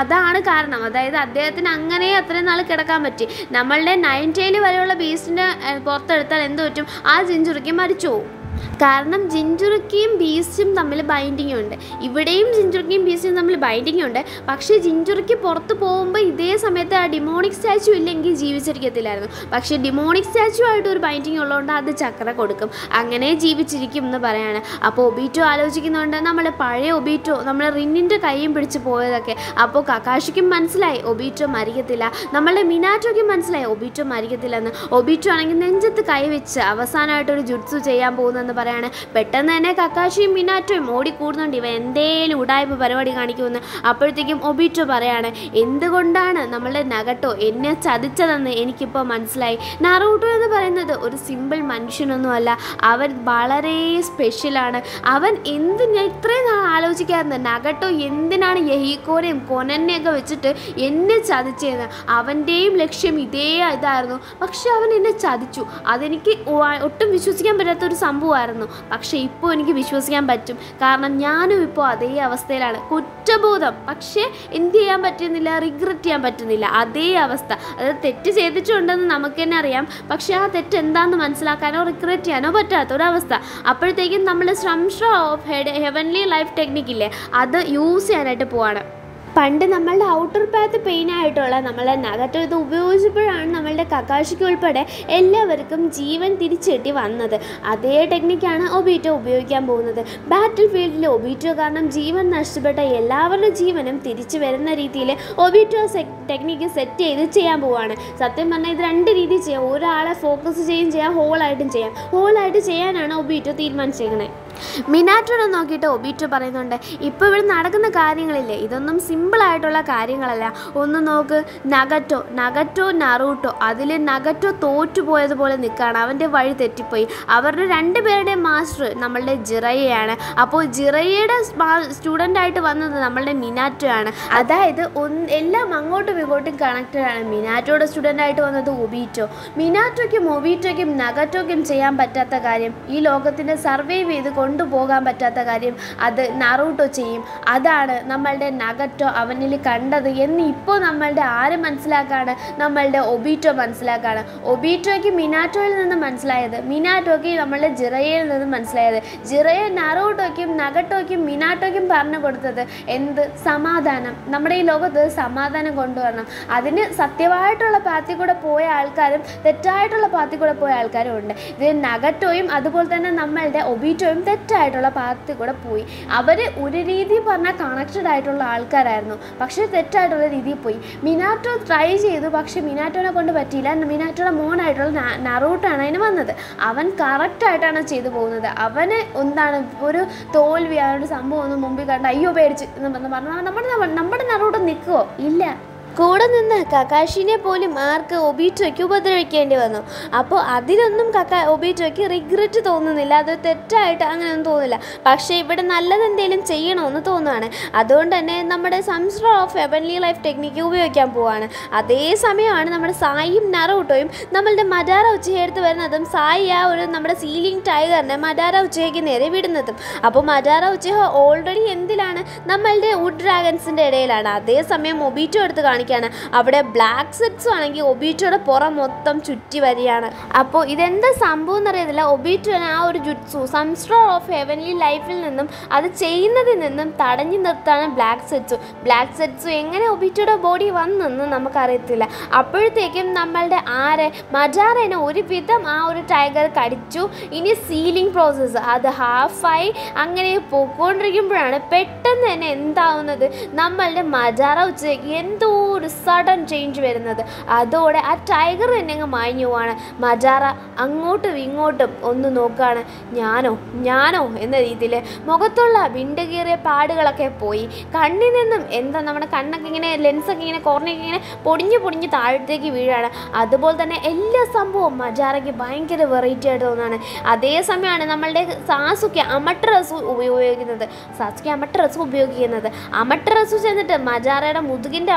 കാരണം അതായത് അദ്ദേഹത്തിന് അങ്ങനെ അത്രയും നാൾ കിടക്കാൻ പറ്റി നമ്മളുടെ നയൻ ടൈൽ വരെയുള്ള ബീസ്റ്റിനെ പുറത്തെടുത്താൽ എന്ത് പറ്റും ആ ജിഞ്ചുറിക്ക് മരിച്ചു പോകും കാരണം ജിഞ്ചുറുക്കിയും ബീസ്റ്റും തമ്മിൽ ബൈൻഡിങ് ഉണ്ട് ഇവിടെയും ജിഞ്ചുറുക്കിയും ബീസ്റ്റും തമ്മിൽ ബൈൻഡിങ് ഉണ്ട് പക്ഷേ ജിഞ്ചുറുക്കി പുറത്ത് പോകുമ്പോൾ ഇതേ സമയത്ത് ആ ഡിമോണിക് സ്റ്റാച്ചു ഇല്ലെങ്കിൽ ജീവിച്ചിരിക്കത്തില്ലായിരുന്നു പക്ഷേ ഡിമോണിക് സ്റ്റാച്ചു ആയിട്ട് ഒരു ബൈൻഡിങ് ഉള്ളതുകൊണ്ട് അത് ചക്ര കൊടുക്കും അങ്ങനെ ജീവിച്ചിരിക്കും എന്ന് പറയാണ് അപ്പോൾ ഒബീറ്റോ ആലോചിക്കുന്നുണ്ട് നമ്മൾ പഴയ ഒബീറ്റോ നമ്മൾ റിന്നിൻ്റെ കൈയും പിടിച്ച് പോയതൊക്കെ അപ്പോൾ കക്കാഷിക്കും മനസ്സിലായി ഒബീറ്റോ മരിക്കത്തില്ല നമ്മളുടെ മിനാറ്റോയ്ക്കും മനസ്സിലായി ഒബീറ്റോ മരിക്കത്തില്ലെന്ന് ഒബീറ്റോ ആണെങ്കിൽ നെഞ്ചത്ത് കൈവച്ച് അവസാനമായിട്ടൊരു ജുഡ്സു ചെയ്യാൻ പോകുന്നെന്ന് പറയാണ് പെട്ടെന്ന് തന്നെ കക്കാഷിയും മിനാറ്റോയും ഓടിക്കൂടുന്നുണ്ട് ഇവ എന്തേലും ഉടായ്പ പരിപാടി കാണിക്കുമെന്ന് അപ്പോഴത്തേക്കും ഒബീറ്റോ പറയാണ് എന്തുകൊണ്ടാണ് നമ്മളുടെ നഗട്ടോ എന്നെ ചതിച്ചതെന്ന് എനിക്കിപ്പോൾ മനസ്സിലായി നറൂട്ടോ എന്ന് പറയുന്നത് ഒരു സിമ്പിൾ മനുഷ്യനൊന്നുമല്ല അവൻ വളരെ സ്പെഷ്യലാണ് അവൻ എന്ത് ഞാൻ ഇത്രയും നാൾ ആലോചിക്കാറുണ്ട് നഗട്ടോ എന്തിനാണ് യഹീക്കോനെയും കൊനനെയൊക്കെ വെച്ചിട്ട് എന്നെ ചതിച്ചതെന്ന് അവൻ്റെയും ലക്ഷ്യം ഇതേ ഇതായിരുന്നു പക്ഷെ അവൻ എന്നെ ചതിച്ചു അതെനിക്ക് ഒ- ഒട്ടും വിശ്വസിക്കാൻ പറ്റാത്ത ഒരു സംഭവമായിരുന്നു പക്ഷെ ഇപ്പോൾ എനിക്ക് വിശ്വസിക്കാൻ പറ്റും കാരണം ഞാനും ഇപ്പോൾ അതേ അവസ്ഥയിലാണ് കുറ്റബോധം പക്ഷേ എന്ത് ചെയ്യാൻ പറ്റുന്നില്ല റിഗ്രറ്റ് ചെയ്യാൻ പറ്റുന്നില്ല അതേ അവസ്ഥ അത് തെറ്റ് ചെയ്തിട്ടുണ്ടെന്ന് നമുക്ക് തന്നെ അറിയാം പക്ഷേ ആ തെറ്റ് എന്താണെന്ന് മനസ്സിലാക്കാനോ റിഗ്രറ്റ് ചെയ്യാനോ പറ്റാത്ത ഒരവസ്ഥ അപ്പോഴത്തേക്കും നമ്മൾ ശ്രംഷ ഓഫ് ഹെഡ് ഹെവൻലി ലൈഫ് ടെക്നിക്കില്ലേ അത് യൂസ് ചെയ്യാനായിട്ട് പോവാണ് പണ്ട് നമ്മളുടെ ഔട്ടർ പാത്ത് പെയിൻ ആയിട്ടുള്ള നമ്മളെ നഗറ്റോ ഇത് ഉപയോഗിച്ചപ്പോഴാണ് നമ്മളുടെ കക്കാഷിക്ക് ഉൾപ്പെടെ എല്ലാവർക്കും ജീവൻ തിരിച്ചെട്ടി വന്നത് അതേ ടെക്നിക്കാണ് ഒബീറ്റോ ഉപയോഗിക്കാൻ പോകുന്നത് ബാറ്റിൽ ഫീൽഡിൽ ഒബീറ്റോ കാരണം ജീവൻ നഷ്ടപ്പെട്ട എല്ലാവരുടെ ജീവനും തിരിച്ചു വരുന്ന രീതിയിൽ ഒബീറ്റോ ടെക്നിക്ക് സെറ്റ് ചെയ്ത് ചെയ്യാൻ പോവുകയാണ് സത്യം പറഞ്ഞാൽ ഇത് രണ്ട് രീതിയിൽ ചെയ്യാം ഒരാളെ ഫോക്കസ് ചെയ്യുകയും ചെയ്യാം ഹോളായിട്ടും ചെയ്യാം ഹോളായിട്ട് ചെയ്യാനാണ് ഒബീറ്റോ തീരുമാനിച്ചേക്കണേ മിനാറ്റോനെ നോക്കിയിട്ട് ഒബീറ്റോ പറയുന്നുണ്ട് ഇപ്പോൾ ഇവിടെ നടക്കുന്ന കാര്യങ്ങളില്ലേ ഇതൊന്നും സിമ്പിളായിട്ടുള്ള കാര്യങ്ങളല്ല ഒന്ന് നോക്ക് നഗറ്റോ നഗറ്റോ നറൂട്ടോ അതിൽ നഗറ്റോ തോറ്റുപോയതുപോലെ നിൽക്കുകയാണ് അവൻ്റെ വഴി തെറ്റിപ്പോയി അവരുടെ രണ്ടുപേരുടെ മാസ്റ്റർ നമ്മളുടെ ജിറയയാണ് അപ്പോൾ ജിറയയുടെ സ്റ്റുഡൻ്റ് ആയിട്ട് വന്നത് നമ്മളുടെ മിനാറ്റോ ആണ് അതായത് ഒന്ന് എല്ലാം അങ്ങോട്ടും ഇങ്ങോട്ടും കണക്റ്റഡ് ആണ് മിനാറ്റോയുടെ സ്റ്റുഡൻ്റ് ആയിട്ട് വന്നത് ഒബീറ്റോ മിനാറ്റോയ്ക്കും ഒബീറ്റോയ്ക്കും നഗറ്റോയ്ക്കും ചെയ്യാൻ പറ്റാത്ത കാര്യം ഈ ലോകത്തിൻ്റെ സർവൈവ് ചെയ്ത് കൊണ്ടുപോകാൻ പറ്റാത്ത കാര്യം അത് നറൂട്ടോ ചെയ്യും അതാണ് നമ്മളുടെ നഗറ്റോ അവനിൽ കണ്ടത് എന്ന് ഇപ്പോൾ നമ്മളുടെ ആര് മനസ്സിലാക്കാണ് നമ്മളുടെ ഒബീറ്റോ മനസ്സിലാക്കാണ് ഒബീറ്റോയ്ക്ക് മിനാറ്റോയിൽ നിന്ന് മനസ്സിലായത് മിനാറ്റോയ്ക്ക് നമ്മളുടെ ജിറയിൽ നിന്ന് മനസ്സിലായത് ജിറയ നറൂട്ടോയ്ക്കും നഗട്ടോയ്ക്കും മിനാറ്റോയ്ക്കും പറഞ്ഞു കൊടുത്തത് എന്ത് സമാധാനം നമ്മുടെ ഈ ലോകത്ത് സമാധാനം കൊണ്ടുവരണം അതിന് സത്യമായിട്ടുള്ള പാത്തിൽ കൂടെ പോയ ആൾക്കാരും തെറ്റായിട്ടുള്ള പാത്തിൽ കൂടെ പോയ ആൾക്കാരും ഉണ്ട് ഇത് നഗറ്റോയും അതുപോലെ തന്നെ നമ്മളുടെ ഒബീറ്റോയും തെറ്റായിട്ടുള്ള പാത്തിൽ കൂടെ പോയി അവർ ഒരു രീതി പറഞ്ഞാൽ കണക്റ്റഡ് ആയിട്ടുള്ള ആൾക്കാരായിരുന്നു പക്ഷേ തെറ്റായിട്ടുള്ള രീതിയിൽ പോയി മിനാറ്റോ ട്രൈ ചെയ്തു പക്ഷേ മിനാറ്റോനെ കൊണ്ട് പറ്റിയില്ല മിനാറ്റോയുടെ മോനായിട്ടുള്ള ന- നറൂട്ടാണ് അതിന് വന്നത് അവൻ കറക്റ്റായിട്ടാണ് ചെയ്തു പോകുന്നത് അവന് എന്താണ് ഒരു തോൽവി ആ ഒരു സംഭവം ഒന്നും മുമ്പിൽ കണ്ട് അയ്യോ പേടിച്ച് എന്ന് പറഞ്ഞ് പറഞ്ഞാൽ നമ്മുടെ നമ്മുടെ നറൂട്ട് നിൽക്കുമോ ഇല്ല കൂടെ നിന്ന് കക്കാഷിനെ പോലും ആർക്ക് ഒബീറ്റോയ്ക്ക് ഉപദ്രവിക്കേണ്ടി വന്നു അപ്പോൾ അതിലൊന്നും കക്ക ഒബീറ്റോയ്ക്ക് റിഗ്രറ്റ് തോന്നുന്നില്ല അത് തെറ്റായിട്ട് അങ്ങനെയൊന്നും തോന്നില്ല പക്ഷേ ഇവിടെ നല്ലതെന്തെങ്കിലും ചെയ്യണമെന്ന് തോന്നുകയാണ് അതുകൊണ്ട് തന്നെ നമ്മുടെ സംസ്ര ഓഫ് ഹെവൻലി ലൈഫ് ടെക്നിക്ക് ഉപയോഗിക്കാൻ പോവാണ് അതേ സമയമാണ് നമ്മുടെ സായിയും നറൂട്ടോയും നമ്മളുടെ മജാര ഉച്ചയെടുത്ത് വരുന്നതും സായി ആ ഒരു നമ്മുടെ സീലിംഗ് ടൈഗറിനെ മജാര ഉച്ചയ്ക്ക് നേരെ വിടുന്നതും അപ്പോൾ മജാര ഉച്ച ഓൾറെഡി എന്തിലാണ് നമ്മളുടെ വുഡ് ഡ്രാഗൺസിൻ്റെ ഇടയിലാണ് അതേസമയം ഒബീറ്റോ എടുത്ത് കാണിക്കുകയാണ് അവിടെ ബ്ലാക്ക് സെറ്റ്സും ആണെങ്കിൽ ഒബീറ്റോയുടെ പുറം മൊത്തം ചുറ്റി വരികയാണ് അപ്പോൾ ഇതെന്താ സംഭവം എന്നറിയത്തില്ല ഒബീറ്റോനെ ആ ഒരു ജുട്സു സംസ്ട്രോ ഓഫ് ഹെവൻലി ലൈഫിൽ നിന്നും അത് ചെയ്യുന്നതിൽ നിന്നും തടഞ്ഞു നിർത്താണ് ബ്ലാക്ക് സെറ്റ്സു ബ്ലാക്ക് സെറ്റ്സു എങ്ങനെ ഒബീറ്റോയുടെ ബോഡി വന്നെന്ന് നമുക്കറിയത്തില്ല അപ്പോഴത്തേക്കും നമ്മളുടെ ആരെ മജാറേനെ ഒരുവിധം ആ ഒരു ടൈഗർ കടിച്ചു ഇനി സീലിംഗ് പ്രോസസ്സ് അത് ഹാഫായി അങ്ങനെ പോയിക്കൊണ്ടിരിക്കുമ്പോഴാണ് പെട്ടെന്ന് തന്നെ എന്താവുന്നത് നമ്മളുടെ മജാറ ഉച്ചയ്ക്ക് എന്തോ ഒരു സഡൻ ചേഞ്ച് വരുന്നത് അതോടെ ആ ടൈഗർ തന്നെ അങ്ങ് മാഞ്ഞു പോവാണ് മജാറ അങ്ങോട്ടും ഇങ്ങോട്ടും ഒന്ന് നോക്കുകയാണ് ഞാനോ ഞാനോ എന്ന രീതിയിൽ മുഖത്തുള്ള വിണ്ടുകീറിയ പാടുകളൊക്കെ പോയി കണ്ണിൽ നിന്നും എന്താ നമ്മുടെ കണ്ണൊക്കെ ഇങ്ങനെ ലെൻസൊക്കെ ഇങ്ങനെ കോർണയൊക്കെ ഇങ്ങനെ പൊടിഞ്ഞ് പൊടിഞ്ഞ് താഴത്തേക്ക് വീഴാണ് അതുപോലെ തന്നെ എല്ലാ സംഭവവും മജാറയ്ക്ക് ഭയങ്കര വെറൈറ്റി ആയിട്ട് തോന്നുകയാണ് അതേസമയമാണ് നമ്മളുടെ സാസുക്ക് അമട്രസു ഉപയോഗിക്കുന്നത് സാസുക്ക് അമട്രസു ഉപയോഗിക്കുന്നത് അമട്രസു ചെന്നിട്ട് മജാറയുടെ മുതുകിൻ്റെ അവിടെ കിടന്ന്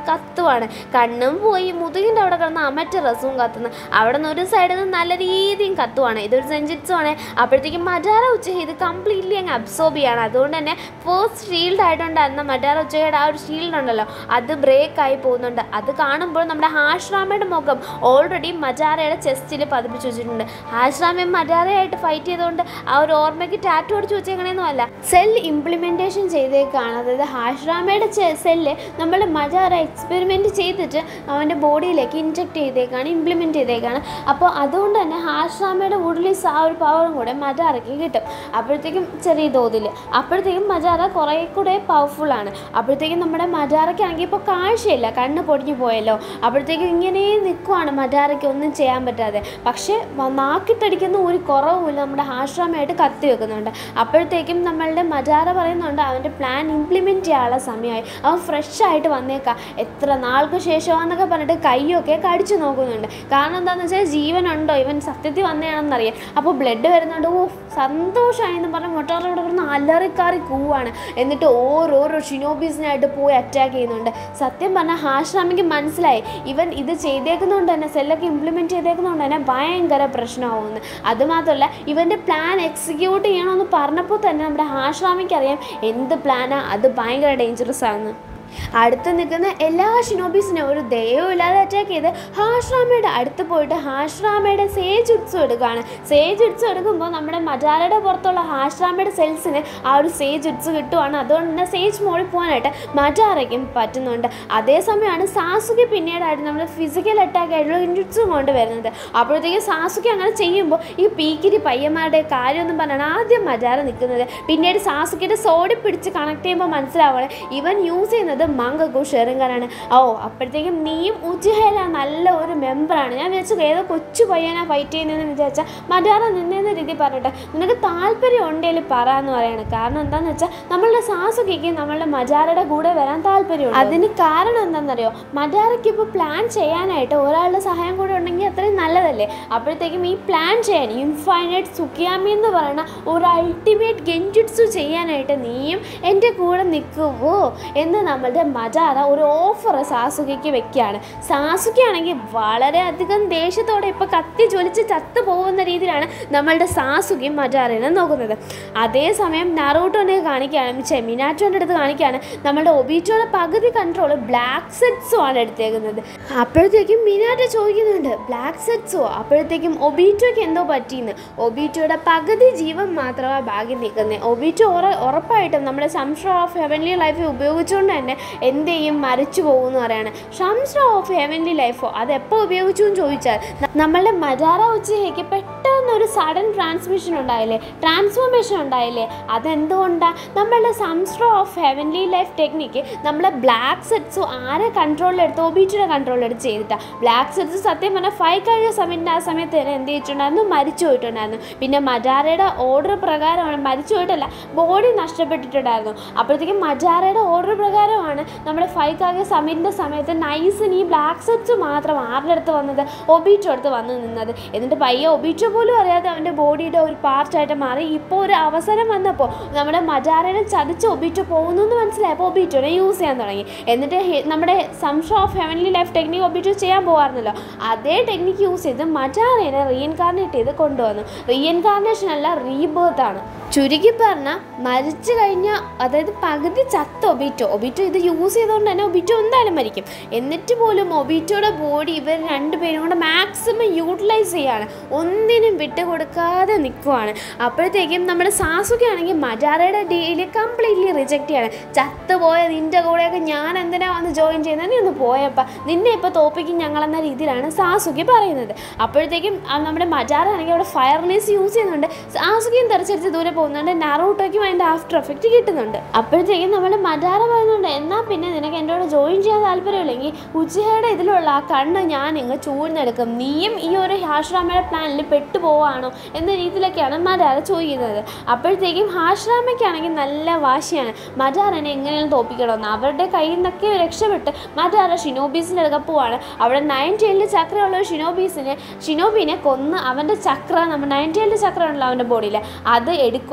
കത്തുവാണ് കണ്ണും പോയി മുതുകിൻ്റെ അവിടെ കിടന്ന് അമറ്റ റസവും കത്തുന്നു അവിടെ നിന്ന് ഒരു സൈഡിൽ നിന്ന് നല്ല രീതിയും കത്തുവാണ് ഇതൊരു സെഞ്ചിറ്റ്സും ആണ് അപ്പോഴത്തേക്കും മജാര ഉച്ചഹ ഇത് കംപ്ലീറ്റ്ലി അങ്ങ് അബ്സോർബ് ചെയ്യാണ് അതുകൊണ്ട് തന്നെ ഫസ്റ്റ് ഷീൽഡ് ആയിട്ടുണ്ടായിരുന്ന മജാര ഉച്ചയുടെ ആ ഒരു ഷീൽഡ് ഉണ്ടല്ലോ അത് ബ്രേക്ക് ആയി പോകുന്നുണ്ട് അത് കാണുമ്പോൾ നമ്മുടെ ഹാഷ്റാമയുടെ മുഖം ഓൾറെഡി മജാരയുടെ ചെസ്റ്റിൽ പതിപ്പിച്ച് വെച്ചിട്ടുണ്ട് ഹാഷ്റാമയും മജാരയായിട്ട് ഫൈറ്റ് ചെയ്തുകൊണ്ട് ആ ഒരു ഓർമ്മയ്ക്ക് ടാറ്റു അടിച്ച് വെച്ചേക്കണേന്നും അല്ല സെൽ ഇംപ്ലിമെൻറ്റേഷൻ ചെയ്തേക്കാണ് അതായത് ഹാഷ്റാമയുടെ സെല്ല് നമ്മൾ മജാര എക്സ്പെരിമെൻറ്റ് ചെയ്തിട്ട് അവൻ്റെ ബോഡിയിലേക്ക് ഇൻജെക്ട് ചെയ്തേക്കാണ് ഇംപ്ലിമെൻറ്റ് ചെയ്തേക്കാണ് അപ്പോൾ അതുകൊണ്ട് തന്നെ ഹാഷ്റാമയുടെ ഉള്ളിൽ ആ ഒരു പവറും കൂടെ മജാറയ്ക്ക് കിട്ടും അപ്പോഴത്തേക്കും ചെറിയ തോതിൽ അപ്പോഴത്തേക്കും മജാറ കുറേ കൂടെ പവർഫുള്ളാണ് അപ്പോഴത്തേക്കും നമ്മുടെ മജാറയ്ക്കാണെങ്കിൽ ഇപ്പോൾ കാഴ്ചയില്ല കണ്ണ് പൊടിഞ്ഞു പോയല്ലോ അപ്പോഴത്തേക്കും ഇങ്ങനെ നിൽക്കുവാണ് മജാറയ്ക്ക് ഒന്നും ചെയ്യാൻ പറ്റാതെ പക്ഷേ വ- നാക്കിട്ടടിക്കുന്ന ഒരു കുറവുമില്ല നമ്മുടെ ഹാഷ്രാമയായിട്ട് കത്തി വെക്കുന്നുണ്ട് അപ്പോഴത്തേക്കും നമ്മളുടെ മജാറ പറയുന്നുണ്ട് അവൻ്റെ പ്ലാൻ ഇംപ്ലിമെൻറ്റ് ചെയ്യാനുള്ള സമയമായി അവൻ ഫ്രഷ് ആയിട്ട് വന്നേക്കാം എത്ര നാൾക്ക് ശേഷമാണെന്നൊക്കെ പറഞ്ഞിട്ട് കൈയൊക്കെ കടിച്ചു നോക്കുന്നുണ്ട് കാരണം എന്താണെന്ന് വെച്ചാൽ ജീവനുണ്ടോ ഇവൻ സത്യത്തിൽ വന്നതാണെന്നറിയാം അപ്പോൾ ബ്ലഡ് വരുന്നുണ്ട് ഓ സന്തോഷമായി എന്ന് പറഞ്ഞ് മൊട്ടാറോട് കിടന്ന് അലറിക്കാറി കൂവാണ് എന്നിട്ട് ഓരോരോ ഷിനോബീസിനായിട്ട് പോയി അറ്റാക്ക് ചെയ്യുന്നുണ്ട് സത്യം പറഞ്ഞാൽ ഹാഷ്റാമിക്ക് മനസ്സിലായി ഇവൻ ഇത് ചെയ്തേക്കുന്നതുകൊണ്ട് തന്നെ സെല്ലൊക്കെ ഇംപ്ലിമെൻറ്റ് ചെയ്തേക്കുന്നതുകൊണ്ട് തന്നെ ഭയങ്കര പ്രശ്നമാവുമെന്ന് അതുമാത്രമല്ല ഇവൻ്റെ പ്ലാൻ എക്സിക്യൂട്ട് ചെയ്യണമെന്ന് പറഞ്ഞപ്പോൾ തന്നെ നമ്മുടെ ഹാഷ്റാമിക്ക് അറിയാം എന്ത് പ്ലാനാ അത് ഭയങ്കര ഡേഞ്ചറസ് ആണെന്ന് അടുത്ത് നിൽക്കുന്ന എല്ലാ ഷിനോബീസിനെയും ഒരു ദയവും ഇല്ലാതെ അറ്റാക്ക് ചെയ്ത് ഹാഷ്റാമയുടെ അടുത്ത് പോയിട്ട് ഹാഷ്റാമയുടെ സേജ് ഉത്സവം എടുക്കുകയാണ് സേജ് ഉത്സവം എടുക്കുമ്പോൾ നമ്മുടെ മജാലയുടെ പുറത്തുള്ള ഹാഷ്റാമയുടെ സെൽസിന് ആ ഒരു സേജ് ഉത്സവം കിട്ടുവാണ് അതുകൊണ്ട് തന്നെ സേജ് മോളിൽ പോകാനായിട്ട് മജാറയ്ക്കും പറ്റുന്നുണ്ട് അതേസമയമാണ് സാസുകി പിന്നീടായിട്ട് നമ്മൾ ഫിസിക്കൽ അറ്റാക്ക് ആയിട്ടുള്ള ഇൻജുറ്റ്സും കൊണ്ട് വരുന്നത് അപ്പോഴത്തേക്കും സാസുകി അങ്ങനെ ചെയ്യുമ്പോൾ ഈ പീക്കിരി പയ്യന്മാരുടെ കാര്യമൊന്നും പറഞ്ഞാണ് ആദ്യം മജാറ നിൽക്കുന്നത് പിന്നീട് സാസുക്കിയുടെ സോഡി പിടിച്ച് കണക്ട് ചെയ്യുമ്പോൾ മനസ്സിലാവുകയാണ് ഇവൻ യൂസ് ചെയ്യുന്നത് മങ്കക്കു ഷെറിങ്കനാണ് ഓ അപ്പോഴത്തേക്കും നീയും ഉച്ചഹേല നല്ല ഒരു മെമ്പറാണ് ഞാൻ വിചാരിച്ചു ഏതോ കൊച്ചു പയ്യനാ ഫൈറ്റ് ചെയ്യുന്നതെന്ന് വിചാരിച്ചാൽ മജാറ നിന്നേന്ന രീതി പറഞ്ഞിട്ട് നിനക്ക് താല്പര്യം ഉണ്ടെങ്കിൽ പറ എന്ന് പറയാണ് കാരണം എന്താണെന്ന് വെച്ചാൽ നമ്മളുടെ സാസുകിക്ക് നമ്മളുടെ മജാരയുടെ കൂടെ വരാൻ താല്പര്യമുണ്ട് അതിന് കാരണം എന്താണെന്നറിയോ മജാറയ്ക്ക് ഇപ്പോൾ പ്ലാൻ ചെയ്യാനായിട്ട് ഒരാളുടെ സഹായം കൂടെ ഉണ്ടെങ്കിൽ അത്രയും നല്ലതല്ലേ അപ്പോഴത്തേക്കും ഈ പ്ലാൻ ചെയ്യാൻ ഇൻഫൈനൈറ്റ് സുക്കിയാമി എന്ന് പറയുന്ന ഒരു അൾട്ടിമേറ്റ് ഗെൻജുട്സു ചെയ്യാനായിട്ട് നീയും എൻ്റെ കൂടെ നിൽക്കുമോ എന്ന് നമ്മളുടെ മജാറ ഒരു ഓഫർ സാസുകിക്ക് വെക്കുകയാണ് സാസുക്കി ആണെങ്കിൽ വളരെയധികം ദേഷ്യത്തോടെ ഇപ്പോൾ കത്തി ജ്വലിച്ച് ചത്തു പോകുന്ന രീതിയിലാണ് നമ്മളുടെ സാസുകി മജാറിനെ നോക്കുന്നത് അതേസമയം നറൂട്ടോനെ കാണിക്കുകയാണ് ഛെ, മിനാറ്റോൻ്റെ അടുത്ത് കാണിക്കുകയാണ് നമ്മളുടെ ഒബീറ്റോയുടെ പകുതി കൺട്രോൾ ബ്ലാക്ക് സെറ്റ്സും ആണ് എടുത്തേക്കുന്നത് അപ്പോഴത്തേക്കും മിനാറ്റോ ചോദിക്കുന്നുണ്ട് ബ്ലാക്ക് സെറ്റ്സോ അപ്പോഴത്തേക്കും ഒബീറ്റോയ്ക്ക് എന്തോ പറ്റിയെന്ന് ഒബീറ്റോയുടെ പകുതി ജീവൻ മാത്രമാണ് ബാക്കി നിൽക്കുന്നത് ഒബീറ്റോ ഉറ ഉറപ്പായിട്ടും നമ്മുടെ സംശ്ര ഓഫ് ഹെവൻലി ലൈഫ് ഉപയോഗിച്ചുകൊണ്ട് തന്നെ എന്ത് ചെയ്യും മരിച്ചു പോകുമെന്ന് പറയാണ് സംശ്ര ഓഫ് ഹെവൻലി ലൈഫോ അത് എപ്പോൾ ഉപയോഗിച്ചു എന്ന് ചോദിച്ചാൽ ന- നമ്മളുടെ മജാറ ഉച്ചയ്ക്ക് പെട്ടെന്ന് ഒരു സഡൻ ട്രാൻസ്മിഷൻ ഉണ്ടായില്ലേ ട്രാൻസ്ഫോർമേഷൻ ഉണ്ടായില്ലേ അതെന്തുകൊണ്ടാണ് നമ്മളുടെ സംശ്ര ഓഫ് ഹെവൻലി ലൈഫ് ടെക്നിക്ക് നമ്മളെ ബ്ലാക്ക് സെറ്റ്സോ ആരെ കൺട്രോളിലെടുത്ത് ഒബീറ്റോയുടെ കൺട്രോളിലെടുത്ത് ചെയ്തിട്ടാണ് ബ്ലാക്ക് സെറ്റ്സ് സത്യം പറഞ്ഞാൽ ഫൈവ് കഴിഞ്ഞ സമയത്ത് ആ സമയത്ത് തന്നെ എന്ത് ചെയ്തിട്ടുണ്ടായിരുന്നു മരിച്ചു പോയിട്ടുണ്ടായിരുന്നു പിന്നെ മജാരയുടെ ഓർഡർ പ്രകാരമാണ് മരിച്ചു പോയിട്ടല്ല ബോഡി നഷ്ടപ്പെട്ടിട്ടുണ്ടായിരുന്നു അപ്പോഴത്തേക്കും മജാരയുടെ ഓർഡർ പ്രകാരമാണ് നമ്മുടെ ഫൈവ് കാഗ്യ സമീറിൻ്റെ സമയത്ത് നൈസിന് ഈ ബ്ലാക്ക് സെറ്റ്സ് മാത്രം ആരുടെ അടുത്ത് വന്നത് ഒബീറ്റോ അടുത്ത് വന്ന് നിന്നത് എന്നിട്ട് പയ്യെ ഒബീറ്റോ പോലും അറിയാതെ അവൻ്റെ ബോഡിയുടെ ഒരു പാർട്ടായിട്ട് മാറി ഇപ്പോൾ ഒരു അവസരം വന്നപ്പോൾ നമ്മുടെ മജാരനെ ചതിച്ച് ഒബീറ്റോ പോകുന്നു എന്ന് മനസ്സിലായപ്പോൾ ഒബീറ്റോനെ യൂസ് ചെയ്യാൻ തുടങ്ങി എന്നിട്ട് ഹെ- നമ്മുടെ സംഷ of heavenly life technique Obito ചെയ്യാൻ പോകാറുന്നല്ലോ അതേ ടെക്നിക്ക് യൂസ് ചെയ്ത് മജാരനെ റീഇൻകാർണേറ്റ് ചെയ്ത് കൊണ്ടുവന്നു റീഇൻകാർണേഷൻ അല്ല റീബേർത്ത് ആണ് ചുരുക്കി പറഞ്ഞാൽ മരിച്ചു കഴിഞ്ഞാൽ അതായത് പകുതി ചത്ത ഒബീറ്റോ ഒബീറ്റോ ഇത് യൂസ് ചെയ്തുകൊണ്ട് തന്നെ ഒബീറ്റോ എന്തായാലും മരിക്കും എന്നിട്ട് പോലും ഒബീറ്റോയുടെ ബോഡി ഇവർ രണ്ടുപേരും കൂടെ മാക്സിമം യൂട്ടിലൈസ് ചെയ്യാണ് ഒന്നിനും വിട്ടുകൊടുക്കാതെ നിൽക്കുവാണ് അപ്പോഴത്തേക്കും നമ്മുടെ സാസുകി ആണെങ്കിൽ മജാറയുടെ ഡീല് കംപ്ലീറ്റ്ലി റിജക്റ്റ് ചെയ്യാണ് ചത്തുപോയ നിൻ്റെ കൂടെയൊക്കെ ഞാൻ എന്തിനാ വന്ന് ജോയിൻ ചെയ്യുന്നത് നീ ഒന്ന് പോയപ്പ നിന്നെ ഇപ്പോൾ തോപ്പിക്കും ഞങ്ങളെന്ന രീതിയിലാണ് സാസുകി പറയുന്നത് അപ്പോഴത്തേക്കും ആ നമ്മുടെ മജാറ ആണെങ്കിൽ അവിടെ ഫയർനെസ് യൂസ് ചെയ്യുന്നുണ്ട് സാസുകിയും തെറിച്ചടിച്ച് ദൂരെ പോകുന്നുണ്ട് നാറൂട്ടോയ്ക്കും അതിൻ്റെ ആഫ്റ്റർ എഫക്റ്റ് കിട്ടുന്നുണ്ട് അപ്പോഴത്തേക്കും നമ്മുടെ മജാറ പറയുന്നുണ്ട് എന്നാൽ പിന്നെ നിനക്ക് എൻ്റെ കൂടെ ജോയിൻ ചെയ്യാൻ താല്പര്യമില്ലെങ്കിൽ ഉച്ചയുടെ ഇതിലുള്ള ആ കണ്ണ് ഞാൻ ഇങ്ങ് ചൂഴ്ന്നെടുക്കും നീയും ഈ ഒരു ഹാഷ്റാമയുടെ പ്ലാനിൽ പെട്ടുപോവാണോ എന്ന രീതിയിലൊക്കെയാണ് മജാറ ചോദിക്കുന്നത് അപ്പോഴത്തേക്കും ഹാഷ്റാമയ്ക്കാണെങ്കിൽ നല്ല വാശിയാണ് മജാറിനെ എങ്ങനെയും തോപ്പിക്കണമെന്ന് അവരുടെ കയ്യിൽ നിന്നൊക്കെ രക്ഷപ്പെട്ട് മജാറ ഷിനോബീസിൻ്റെ അടുക്ക പോവാണ് അവിടെ നയൻ ടൈലിൽ ചക്രമുള്ള ഒരു ഷിനോബീസിനെ ഷിനോബിനെ കൊന്ന് അവൻ്റെ ചക്ര നമ്മുടെ നയൻ ടൈലിൻ്റെ ചക്ര ഉണ്ടല്ലോ അവൻ്റെ ബോഡിയിൽ അത് എടുക്കുക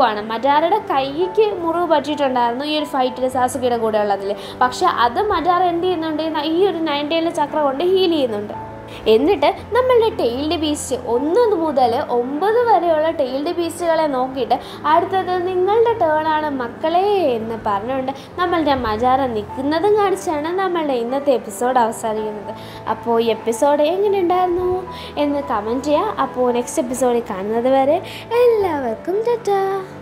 നിൽക്കുവാണ് മജാരയുടെ കൈക്ക് മുറിവ് പറ്റിയിട്ടുണ്ടായിരുന്നു ഈ ഒരു ഫൈറ്റിൽ സാസുകിയുടെ കൂടെ ഉള്ളതിൽ പക്ഷെ അത് മജാര എന്ത് ചെയ്യുന്നുണ്ട് ഈ ഒരു നയൻറ്റയിലെ ചക്ര കൊണ്ട് ഹീൽ ചെയ്യുന്നുണ്ട് എന്നിട്ട് നമ്മളുടെ ടെയിൽഡ് ബീസ്റ്റ് ഒന്ന് മുതൽ ഒമ്പത് വരെയുള്ള ടെയിൽഡ് ബീസ്റ്റുകളെ നോക്കിയിട്ട് അടുത്തത് നിങ്ങളുടെ ടേണാണ് മക്കളെ എന്ന് പറഞ്ഞുകൊണ്ട് നമ്മളുടെ മജാര നിൽക്കുന്നതും കാണിച്ചാണ് നമ്മളുടെ ഇന്നത്തെ എപ്പിസോഡ് അവസാനിക്കുന്നത് അപ്പോൾ ഈ എപ്പിസോഡ് എങ്ങനെ ഉണ്ടായിരുന്നു എന്ന് കമൻറ്റ് ചെയ്യുക അപ്പോൾ നെക്സ്റ്റ് എപ്പിസോഡിൽ കാണുന്നത് വരെ എല്ലാവർക്കും ടാറ്റാ